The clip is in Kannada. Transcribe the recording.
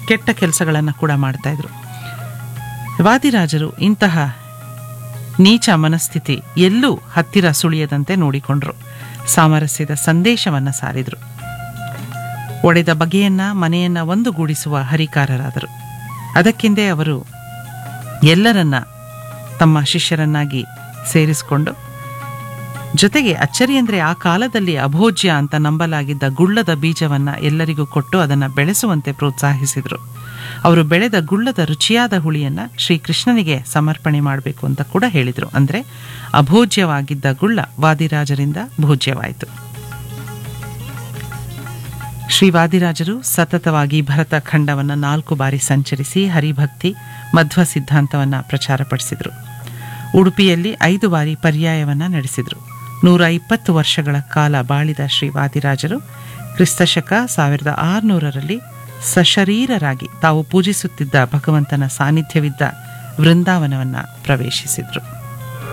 ಕೆಟ್ಟ ಕೆಲಸಗಳನ್ನು ಕೂಡ ಮಾಡ್ತಾಯಿದ್ರು ವಾದಿರಾಜರು ಇಂತಹ ನೀಚ ಮನಸ್ಥಿತಿ ಎಲ್ಲೂ ಹತ್ತಿರ ಸುಳಿಯದಂತೆ ನೋಡಿಕೊಂಡ್ರು ಸಾಮರಸ್ಯದ ಸಂದೇಶವನ್ನು ಸಾರಿದರು ಒಡೆದ ಬಗೆಯನ್ನ ಮನೆಯನ್ನ ಒಂದುಗೂಡಿಸುವ ಹರಿಕಾರರಾದರು ಅದಕ್ಕಿಂದೇ ಅವರು ಎಲ್ಲರನ್ನ ತಮ್ಮ ಶಿಷ್ಯರನ್ನಾಗಿ ಸೇರಿಸಿಕೊಂಡು ಜೊತೆಗೆ ಅಚ್ಚರಿ ಅಂದರೆ ಆ ಕಾಲದಲ್ಲಿ ಅಭೋಜ್ಯ ಅಂತ ನಂಬಲಾಗಿದ್ದ ಗುಳ್ಳದ ಬೀಜವನ್ನು ಎಲ್ಲರಿಗೂ ಕೊಟ್ಟು ಅದನ್ನು ಬೆಳೆಸುವಂತೆ ಪ್ರೋತ್ಸಾಹಿಸಿದರು ಅವರು ಬೆಳೆದ ಗುಳ್ಳದ ರುಚಿಯಾದ ಹುಳಿಯನ್ನು ಶ್ರೀಕೃಷ್ಣನಿಗೆ ಸಮರ್ಪಣೆ ಮಾಡಬೇಕು ಅಂತ ಕೂಡ ಹೇಳಿದರು ಅಂದರೆ ಅಭೋಜ್ಯವಾಗಿದ್ದ ಗುಳ್ಳ ವಾದಿರಾಜರಿಂದ ಭೋಜ್ಯವಾಯಿತು ಶ್ರೀ ವಾದಿರಾಜರು ಸತತವಾಗಿ ಭರತ ಖಂಡವನ್ನು ನಾಲ್ಕು ಬಾರಿ ಸಂಚರಿಸಿ ಹರಿಭಕ್ತಿ ಮಧ್ವ ಸಿದ್ಧಾಂತವನ್ನು ಪ್ರಚಾರಪಡಿಸಿದರು ಉಡುಪಿಯಲ್ಲಿ ಐದು ಬಾರಿ ಪರ್ಯಾಯವನ್ನು ನಡೆಸಿದರು ನೂರ ಇಪ್ಪತ್ತು ವರ್ಷಗಳ ಕಾಲ ಬಾಳಿದ ಶ್ರೀ ವಾದಿರಾಜರು ಕ್ರಿಸ್ತಶಕ ಸಾವಿರದ ಆರುನೂರರಲ್ಲಿ ಸಶರೀರರಾಗಿ ತಾವು ಪೂಜಿಸುತ್ತಿದ್ದ ಭಗವಂತನ ಸಾನ್ನಿಧ್ಯವಿದ್ದ ವೃಂದಾವನವನ್ನು ಪ್ರವೇಶಿಸಿದರು